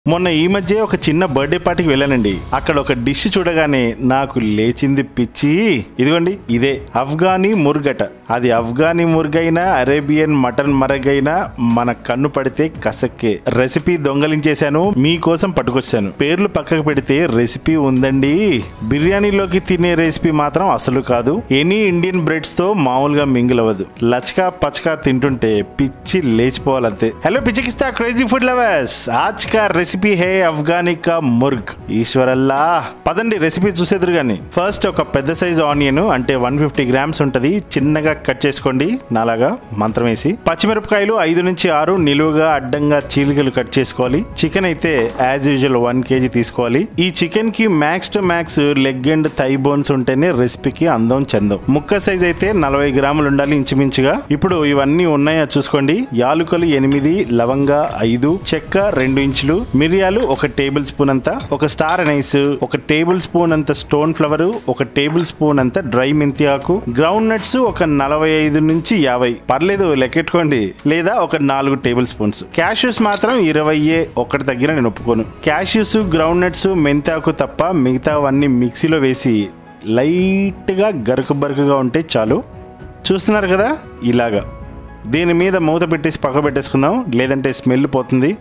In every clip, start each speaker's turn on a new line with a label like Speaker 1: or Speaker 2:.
Speaker 1: మొన్న ఈ మధ్య ఒక చిన్న బర్త్డే పార్టీకి వెళ్ళానండి అక్కడ ఒక డిష్ చూడగానే నాకు లేచింది పిచ్చి ఇదిగోండి ఇదే అఫ్ఘానీ మురుగట అది అఫ్ఘానీ మురుగైనా అరేబియన్ మటన్ మరగైనా మన కన్ను పడితే కసక్కే రెసిపీ దొంగలించేశాను మీకోసం పట్టుకొచ్చాను పేర్లు పక్కకు పెడితే రెసిపీ ఉందండి బిర్యానీలోకి తినే రెసిపీ మాత్రం అసలు కాదు ఎనీ ఇండియన్ బ్రెడ్స్ తో మామూలుగా మింగిల్ అవ్వదు లచకా పచకా తింటుంటే పిచ్చి లేచిపోవాలంతే హలో పిచ్చికిస్తా క్రేజీ ఫుడ్ లవర్స్ ఆజ్ కా రెసిపీ హే అఫ్ఘానీ కా ముర్గ్ ఈశ్వరల్లా పదండి రెసిపీ చూసేదురు గాని ఫస్ట్ ఒక పెద్ద సైజ్ ఆనియన్ అంటే వన్ ఫిఫ్టీ గ్రామ్స్ ఉంటది చిన్నగా కట్ చేసుకోండి నాలాగా మంత్రం వేసి పచ్చిమిరపకాయలు ఐదు నుంచి ఆరు నిలువుగా అడ్డంగా చీలికలు కట్ చేసుకోవాలి చికెన్ అయితే యాజ్ యూజువల్ వన్ కేజీ తీసుకోవాలి ఈ చికెన్ కి max to max leg and thigh bones ఉంటేనే రెసిపీకి అందం చందం ముక్క సైజ్ అయితే నలభై గ్రాములు ఉండాలి ఇంచుమించుగా ఇప్పుడు ఇవన్నీ ఉన్నాయా చూసుకోండి యాలుకలు ఎనిమిది లవంగా ఐదు చెక్క రెండు ఇంచులు మిరియాలు ఒక టేబుల్ స్పూన్ అంత ఒక స్టార్ నైస్ ఒక టేబుల్ స్పూన్ అంత స్టోన్ ఫ్లవర్ ఒక టేబుల్ స్పూన్ అంత డ్రై మెంతి ఆకు గ్రౌండ్ నట్స్ ఒక నలభై ఐదు నుంచి యాభై పర్లేదు లెక్కెట్టుకోండి లేదా ఒక నాలుగు టేబుల్ స్పూన్స్ క్యాష్యూస్ మాత్రం ఇరవైయే ఒకటి దగ్గర నేను ఒప్పుకోను క్యాష్యూస్ గ్రౌండ్ నట్స్ మెంతాకు తప్ప మిగతావన్నీ మిక్సీలో వేసి లైట్గా గరుకు బరుకుగా ఉంటే చాలు చూస్తున్నారు కదా ఇలాగా దీని మీద మూత పెట్టేసి పక్క పెట్టేసుకుందాం లేదంటే స్మెల్ పోతుంది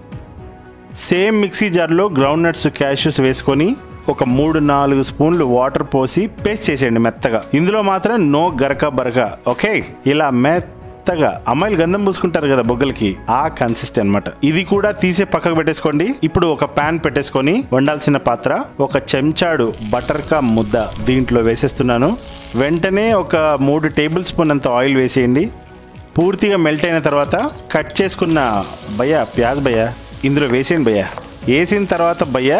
Speaker 1: సేమ్ మిక్సీ జార్లో గ్రౌండ్ నట్స్ క్యాష్యూస్ వేసుకొని ఒక మూడు నాలుగు స్పూన్లు వాటర్ పోసి పేస్ట్ చేసేయండి మెత్తగా ఇందులో మాత్రం నో గరక బరక ఓకే ఇలా మెత్తగా అమ్మాయిలు గంధం పూసుకుంటారు కదా బొగ్గలకి ఆ కన్సిస్ట్ అన్నమాట ఇది కూడా తీసే పక్కకు పెట్టేసుకోండి ఇప్పుడు ఒక పాన్ పెట్టేసుకొని వండాల్సిన పాత్ర ఒక చెంచాడు బటర్ కా ముద్ద దీంట్లో వేసేస్తున్నాను వెంటనే ఒక మూడు టేబుల్ స్పూన్ అంత ఆయిల్ వేసేయండి పూర్తిగా మెల్ట్ అయిన తర్వాత కట్ చేసుకున్న భయ్య ప్యాజ్ భయ్య ఇందులో వేసేయండి భయ్య వేసిన తర్వాత భయ్య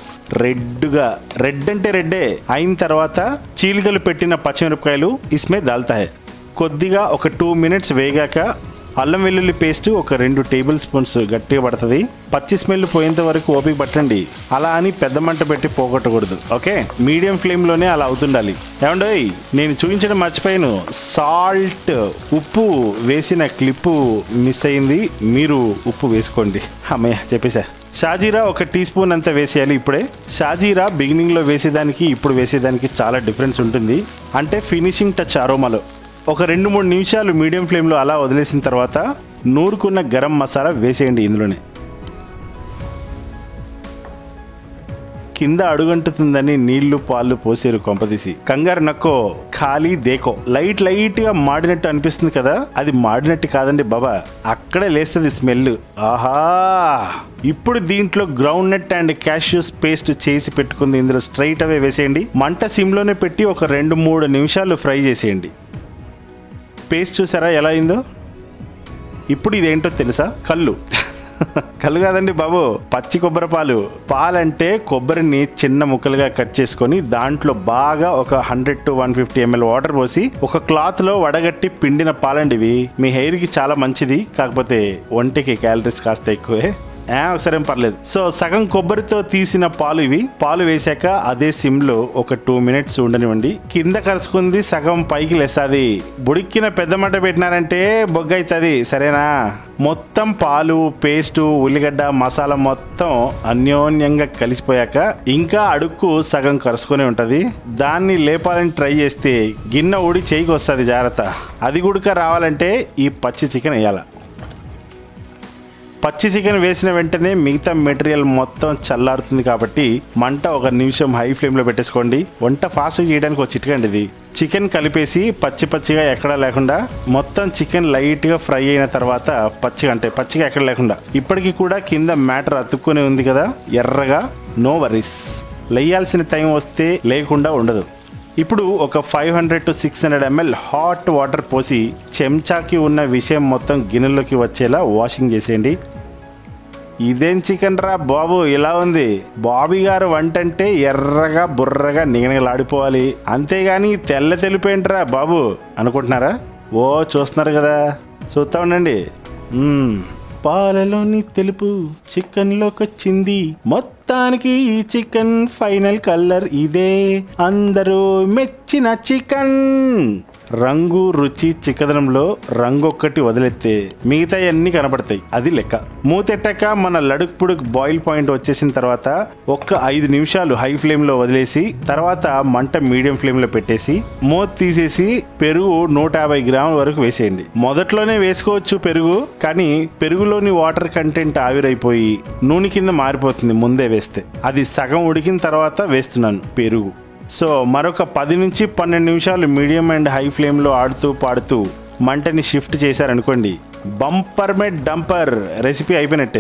Speaker 1: రెడ్గా రెడ్ అంటే రెడ్డే అయిన తర్వాత చీలికలు పెట్టిన పచ్చిమిరపకాయలు ఇస్మే దాల్తాయి కొద్దిగా ఒక టూ మినిట్స్ వేగాక అల్లం వెల్లుల్లి పేస్ట్ ఒక రెండు టేబుల్ స్పూన్స్ గట్టిగా పడుతుంది పచ్చి స్మెల్ పోయేంత వరకు ఓపిక పట్టండి అలా అని పెద్ద మంట పెట్టి పోగొట్టకూడదు ఓకే మీడియం ఫ్లేమ్లోనే అలా అవుతుండాలి ఏమండోయ్ నేను చూపించడం మర్చిపోయాను సాల్ట్ ఉప్పు వేసిన క్లిప్పు మిస్ అయింది మీరు ఉప్పు వేసుకోండి అమ్మయ్య చెప్పేసా షాజీరా ఒక టీ స్పూన్ అంతా వేసేయాలి ఇప్పుడే షాజీరా బిగినింగ్లో వేసేదానికి ఇప్పుడు వేసేదానికి చాలా డిఫరెన్స్ ఉంటుంది అంటే ఫినిషింగ్ టచ్ అరోమాలో ఒక రెండు మూడు నిమిషాలు మీడియం ఫ్లేమ్లో అలా వదిలేసిన తర్వాత నూరుకున్న గరం మసాలా వేసేయండి ఇందులోనే కింద అడుగంటుతుందని నీళ్లు పాలు పోసేరు కొంపదీసి కంగారు నక్కో ఖాళీ దేకో లైట్ లైట్ గా మాడినట్టు అనిపిస్తుంది కదా అది మాడినట్టు కాదండి బాబా అక్కడే లేస్తుంది స్మెల్ ఆహా ఇప్పుడు దీంట్లో groundnut and cashews paste చేసి పెట్టుకుంది ఇందులో స్ట్రైట్ అవే వేసేయండి మంట సిమ్లోనే పెట్టి ఒక రెండు మూడు నిమిషాలు ఫ్రై చేసేయండి పేస్ట్ చూసారా ఎలా అయిందో ఇప్పుడు ఇదేంటో తెలుసా కళ్ళు కళ్ళు కాదండి బాబు పచ్చి కొబ్బరి పాలు పాలంటే కొబ్బరిని చిన్న ముక్కలుగా కట్ చేసుకొని దాంట్లో బాగా ఒక hundred to one fifty ML water పోసి ఒక క్లాత్ లో వడగట్టి పిండిన పాలండి ఇవి మీ హెయిర్ కి చాలా మంచిది కాకపోతే ఒంటికి క్యాలరీస్ కాస్త ఎక్కువే ఏ అవసరం పర్లేదు సో సగం కొబ్బరితో తీసిన పాలు ఇవి పాలు వేశాక అదే సిమ్ లో ఒక టూ మినిట్స్ ఉండనివ్వండి కింద కరుచుకుంది సగం పైకి లేసాది బుడిక్కిన పెద్ద మంట పెట్టినారంటే బొగ్గ అవుతుంది సరేనా మొత్తం పాలు పేస్టు ఉల్లిగడ్డ మసాలా మొత్తం అన్యోన్యంగా కలిసిపోయాక ఇంకా అడుక్కు సగం కరుసుకొని ఉంటది దాన్ని లేపాలని ట్రై చేస్తే గిన్నె ఊడి చేయికి వస్తుంది జాగ్రత్త అది గుడక రావాలంటే ఈ పచ్చి చికెన్ వేయాల పచ్చి చికెన్ వేసిన వెంటనే మిగతా మెటీరియల్ మొత్తం చల్లారుతుంది కాబట్టి మంట ఒక నిమిషం హై ఫ్లేమ్లో పెట్టేసుకోండి వంట ఫాస్ట్ చేయడానికి ఒక చిట్కండి ఇది చికెన్ కలిపేసి పచ్చి పచ్చిగా ఎక్కడా లేకుండా మొత్తం చికెన్ లైట్గా ఫ్రై అయిన తర్వాత పచ్చిగా అంటే పచ్చిగా ఎక్కడ లేకుండా ఇప్పటికీ కూడా కింద మ్యాటర్ అతుక్కుని ఉంది కదా ఎర్రగా నో వరీస్ లేయాల్సిన టైం వస్తే లేకుండా ఉండదు ఇప్పుడు ఒక five hundred to six hundred ML hot water పోసి చెంచాకి ఉన్న విషయం మొత్తం గిన్నెలోకి వచ్చేలా వాషింగ్ చేసేయండి ఇదేం చికెన్ రా బాబు ఇలా ఉంది బాబీ గారు వంట అంటే ఎర్రగా బుర్రగా నిగనిగలాడిపోవాలి అంతేగాని తెల్ల తెలిపేంట్రా బాబు అనుకుంటున్నారా ఓ చూస్తున్నారు కదా చూస్తా ఉండండి మ్మ్. పాలలోని తెలుపు చికెన్లోకి వచ్చింది మొత్తానికి ఈ చికెన్ ఫైనల్ కలర్ ఇదే అందరూ మెచ్చిన చికెన్ రంగు రుచి చిక్కదనంలో రంగు ఒక్కటి వదిలేస్తే మిగతా అన్ని కనపడతాయి అది లెక్క మూతెట్టాక మన లడుక్ పుడుక్ బాయిల్ పాయింట్ వచ్చేసిన తర్వాత ఒక్క ఐదు నిమిషాలు హై ఫ్లేమ్ లో వదిలేసి తర్వాత మంట మీడియం ఫ్లేమ్ లో పెట్టేసి మూత తీసేసి పెరుగు నూట యాభై గ్రాముల వరకు వేసేయండి మొదట్లోనే వేసుకోవచ్చు పెరుగు కానీ పెరుగులోని వాటర్ కంటెంట్ ఆవిరైపోయి నూనె కింద మారిపోతుంది ముందే వేస్తే అది సగం ఉడికిన తర్వాత వేస్తున్నాను పెరుగు సో మరొక పది నుంచి పన్నెండు నిమిషాలు మీడియం అండ్ హై ఫ్లేమ్లో ఆడుతూ పాడుతూ మంటని షిఫ్ట్ చేశారనుకోండి బంపర్ మెడ్ డంపర్ రెసిపీ అయిపోయినట్టే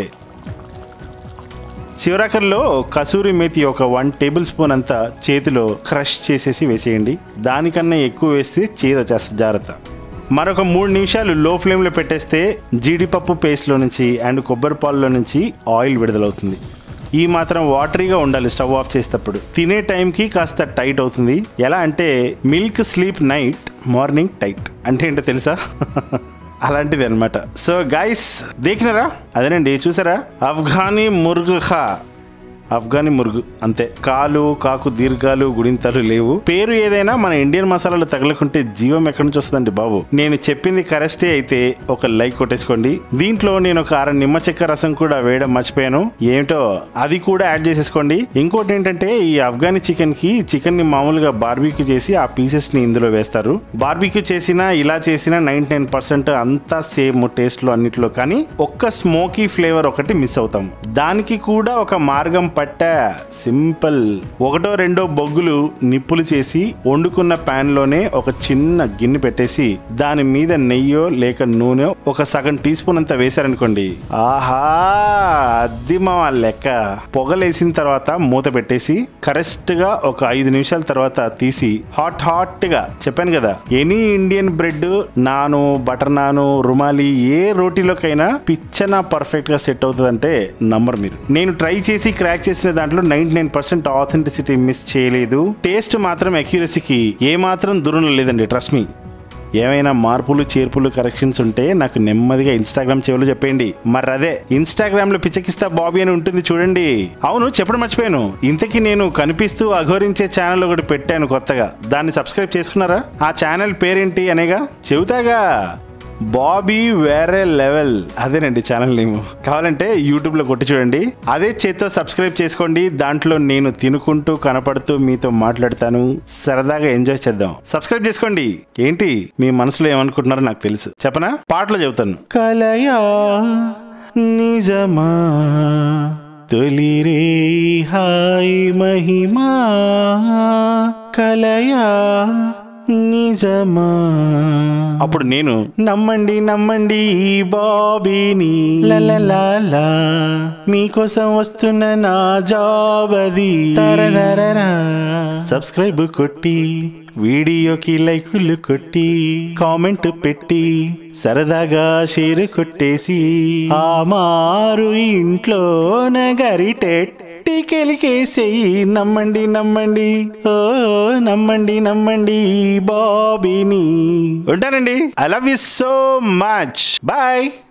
Speaker 1: చివరాకర్లో కసూరి మేతి ఒక వన్ టేబుల్ స్పూన్ అంతా చేతిలో క్రష్ చేసేసి వేసేయండి దానికన్నా ఎక్కువ వేస్తే చేదు వచ్చేస్తుంది జాగ్రత్త మరొక మూడు నిమిషాలు లో ఫ్లేమ్లో పెట్టేస్తే జీడిపప్పు పేస్ట్లో నుంచి అండ్ కొబ్బరి పాలలో నుంచి ఆయిల్ విడుదలవుతుంది ఈ మాత్రం వాటరీగా ఉండాలి స్టవ్ ఆఫ్ చేసేటప్పుడు తినే టైంకి కాస్త టైట్ అవుతుంది ఎలా అంటే milk sleep night morning tight అంటే ఏంటో తెలుసా అలాంటిది అనమాట సో గైస్ దేకినారా అదేనండి చూసారా అఫ్ఘానీ ముర్గుఖా అఫ్ఘానీ మురుగు అంతే కాలు కాకు దీర్ఘాలు గుడింతలు లేవు పేరు ఏదైనా మన ఇండియన్ మసాలాలు తగలకుంటే జీవం ఎక్కడి నుంచి వస్తుందండి బాబు నేను చెప్పింది కరెస్టే అయితే ఒక లైక్ కొట్టేసుకోండి దీంట్లో నేను ఒక అర నిమ్మ చెక్క రసం కూడా వేయడం మర్చిపోయాను ఏమిటో అది కూడా యాడ్ చేసేసుకోండి ఇంకోటి ఏంటంటే ఈ అఫ్ఘానీ చికెన్ కి చికెన్ ని మామూలుగా బార్బీక్యూ చేసి ఆ పీసెస్ ని ఇందులో వేస్తారు బార్బీక్యూ చేసినా ఇలా చేసినా నైన్టీ నైన్ పర్సెంట్ అంతా సేమ్ టేస్ట్ లో అన్నిట్లో కానీ ఒక్క స్మోకీ ఫ్లేవర్ ఒకటి మిస్ అవుతాం దానికి కూడా ఒక మార్గం పట్ట సింపుల్ ఒకటో రెండో బొగ్గులు నిప్పులు చేసి వండుకున్న పాన్ లోనే ఒక చిన్న గిన్నె పెట్టేసి దాని మీద నెయ్యో లేక నూనె ఒక సగం టీ స్పూన్ అంతా వేశారనుకోండి ఆహా అద్ది మా లెక్క పొగలేసిన తర్వాత మూత పెట్టేసి కరెక్ట్ గా ఒక ఐదు నిమిషాల తర్వాత తీసి హాట్ హాట్ గా చెప్పాను కదా any Indian bread naan butter naan rumali ఏ రోటీలోకైనా పిచ్చన పర్ఫెక్ట్ గా సెట్ అవుతుందంటే నంబర్ మీరు నేను ట్రై చేసి క్రాక్ చేసిన దాంట్లో ninety nine percent authenticity miss చేయలేదు టేస్ట్ మాత్రం అక్యూరసీకి ఏ మాత్రం దూరం లేదండి ట్రస్ట్ మీ ఏమైనా మార్పులు చేర్పులు కరెక్షన్స్ ఉంటే నాకు నెమ్మదిగా ఇన్స్టాగ్రామ్ చెవులు చెప్పండి మరి అదే ఇన్స్టాగ్రామ్ లో పిచ్చకిస్తా బాబీ అని ఉంటుంది చూడండి అవును చెప్పడం మర్చిపోయాను ఇంతకీ నేను కనిపిస్తూ అఘోరించే ఛానల్ ఒకటి పెట్టాను కొత్తగా దాన్ని సబ్స్క్రైబ్ చేసుకున్నారా ఆ ఛానల్ పేరేంటి అనేగా చెబుతాగా బాబీ వేరే లెవెల్ అదేనండి ఛానల్ నేమ్ కావాలంటే యూట్యూబ్లో కొట్టి చూడండి అదే చేత్తో సబ్స్క్రైబ్ చేసుకోండి దాంట్లో నేను తినుకుంటూ కనపడుతూ మీతో మాట్లాడతాను సరదాగా ఎంజాయ్ చేద్దాం సబ్స్క్రైబ్ చేసుకోండి ఏంటి మీ మనసులో ఏమనుకుంటున్నారో నాకు తెలుసు చెప్పనా పాటలో చెబుతాను కలయా నిజమా తొలి రే హాయ్ మహిమా కలయా నిజమా అప్పుడు నేను నమ్మండి నమ్మండి ఈ బాబీని లలలాలా మీకోసం వస్తున్న నా జాబ్ అది తరరరరా. సబ్స్క్రైబ్ కొట్టి వీడియోకి లైకులు కొట్టి కామెంట్ పెట్టి సరదాగా షేర్ కొట్టేసి ఆ మారు ఇంట్లో నగరిటెట్టి కెలికేసేయి నమ్మండి నమ్మండి ఓ నమ్మండి నమ్మండి ఈ బాబీని ఉంటానండి I love you so much bye